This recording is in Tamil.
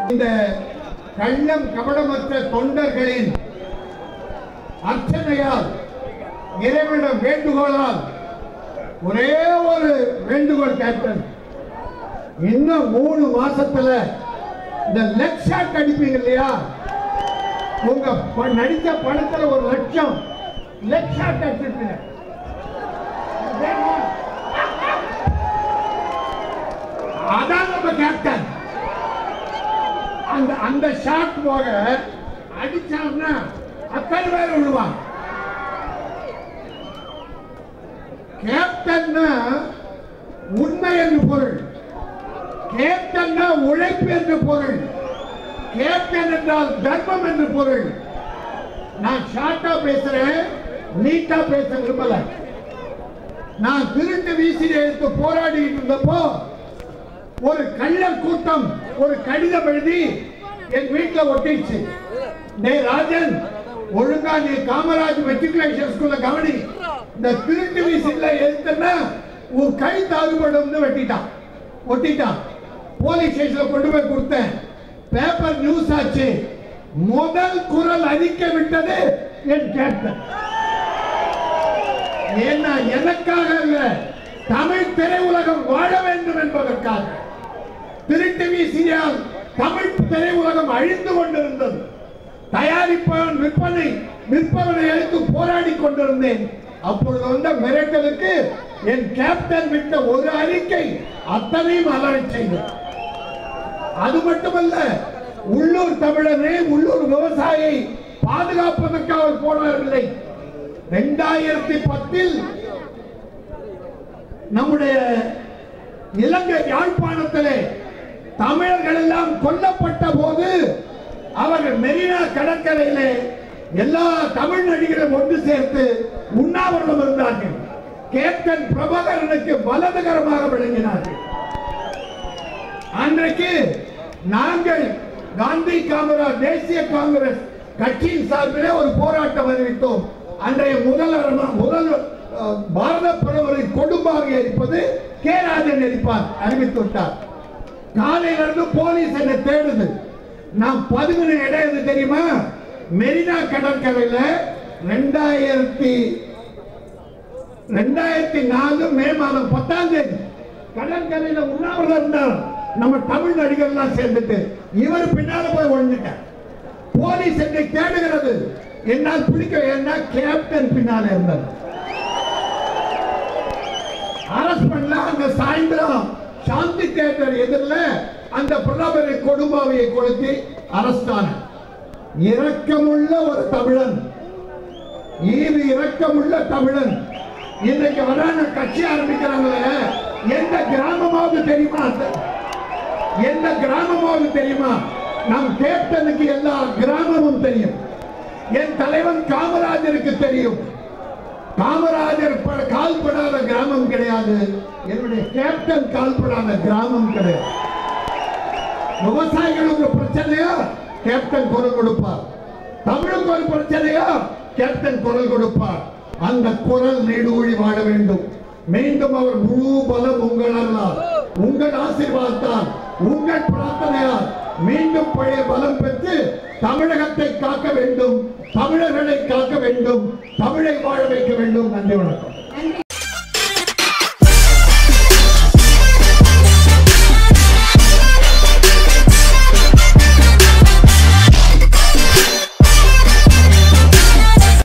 இந்த கள்ளம் கபடமற்ற தொண்டர்களின் அர்ச்சனையால் இறைவனிடம் வேண்டுகோளால் ஒரே ஒரு வேண்டுகோள் கேப்டன் இன்னும் மூணு மாசத்துல இந்த லெக் ஷாட் அடிப்பீங்க இல்லையா உங்க ப- நடித்த படத்துல ஒரு லட்சம் லெக் ஷாட் அடிச்சிருப்பீங்க அதான் நம்ம கேப்டன் அந்த அந்த ஷாட் போக அடிச்சான்னா அத்தனை பேர் விழுவான் கேப்டன்னா உண்மை என்று பொருள் கேப்டன்னா உழைப்பு என்று பொருள் கேப்டன் என்றால் தர்மம் என்று பொருள் நான் ஷார்ட்டா பேசுறேன் நீட்டா பேச விரும்பல நான் திருட்டு வீசி எடுத்து போராடிட்டு இருந்தப்போ ஒரு கள்ளர் கூட்டம் ஒரு கடிதம் எழுதி என் வீட்டுல ஒட்டிச்சு டேய் ராஜன் ஒழுங்கா நீ காமராஜ் மெட்ரிகுலேஷன் ஸ்கூல்ல கவனி இந்த திருட்டு வீசில எழுத்தனா உன் கை தாகுபடும்னு வெட்டிட்டான் ஒட்டிட்டான் போலீஸ் ஸ்டேஷன்ல கொண்டு போய் கொடுத்தேன் பேப்பர் நியூஸ் ஆச்சு முதல் குரல் அறிக்க விட்டது என் கேப்டன் ஏன்னா எனக்காக அல்ல தமிழ் திரையுலகம் வாழ வேண்டும் என்பதற்காக திருட்டு வீசியால் தமிழ் திரையுலகம் அழிந்து கொண்டிருந்தது தயாரிப்பவன் விற்பனை விற்பவனை அழித்து போராடி கொண்டிருந்தேன் அப்பொழுது வந்த மிரட்டலுக்கு என் கேப்டன் விட்ட ஒரு அறிக்கை அத்தனையும் அலறச் செய்தது அது மட்டுமல்ல உள்ளூர் தமிழனை உள்ளூர் விவசாயியை பாதுகாப்பதற்கு அவர் போராடவில்லை இரண்டாயிரத்தி பத்தில் நம்முடைய இலங்கை யாழ்ப்பாணத்திலே தமிழர்கள் எல்லாம் கொல்லப்பட்ட போது அவர்கள் மெரினா கடற்கரையிலே எல்லா தமிழ் நடிகரும் ஒன்று சேர்த்து உண்ணாவிரதம் இருந்தார்கள் கேப்டன் பிரபாகரனுக்கு வலதுகரமாக விளங்கினார்கள் அன்றைக்கு நாங்கள் காந்தி காமராஜ் தேசிய காங்கிரஸ் கட்சியின் சார்பிலே ஒரு போராட்டம் அறிவித்தோம் அன்றைய முதல்வர் முதல் அஹ், பாரத பிரதமரின் கொடும்பாக இருப்பது கே ராஜன் இருப்பார் அறிவித்து விட்டார் காலையில இருந்து போலீஸ் என்னை தேடுது நான் பதுங்கின இடம் எது தெரியுமா மெரினா கடற்கரையில ரெண்டாயிரத்தி ரெண்டாயிரத்தி நாலு மே மாதம் பத்தாம் தேதி கடற்கரையில உண்ணாவிரதம் இருந்தார் நம்ம தமிழ் நடிகர்லாம் சேர்ந்துட்டு இவர் பின்னால போய் ஒழிஞ்சிட்டார் போலீஸ் என்னை தேடுகிறது என்னால் பிடிக்க ஏன்னா கேப்டன் பின்னால இருந்தார் அரஸ்ட் பண்ணல அங்க சாயந்தரம் சாந்தி தேட்டர் எதிரில் அந்த பிரதமரின் கொடும்பாவையை கொளுத்தி அரஸ்ட் ஆன இரக்கமுள்ள ஒரு தமிழன் ஈவு இரக்கமுள்ள தமிழன் இன்றைக்கு வரான கட்சி ஆரம்பிக்கிறாங்களே எந்த கிராமமாவது தெரியுமா அந்த எந்த கிராமமாவது தெரியுமா நம் கேப்டனுக்கு எல்லா கிராமமும் தெரியும் என் தலைவன் காமராஜருக்கு தெரியும் காமராஜர் ப- கால்படாத கிராமம் கிடையாது என்னுடைய கேப்டன் கால்படாத கிராமம் கிடையாது விவசாயிகளுக்கு பிரச்சனையா கேப்டன் குரல் கொடுப்பார் தமிழுக்கு ஒரு பிரச்சனையா கேப்டன் குரல் கொடுப்பார் அந்த குரல் நீடூழி வாழ வேண்டும் மீண்டும் அவர் முழு பலம் உங்களால் உங்கள் ஆசீர்வாதத்தால் உங்கள் பிரார்த்தனையால் மீண்டும் பழைய பலம் பெற்று தமிழகத்தை காக்க வேண்டும் தமிழர்களை காக்க வேண்டும் தமிழை வாழ வைக்க வேண்டும் நன்றி வணக்கம்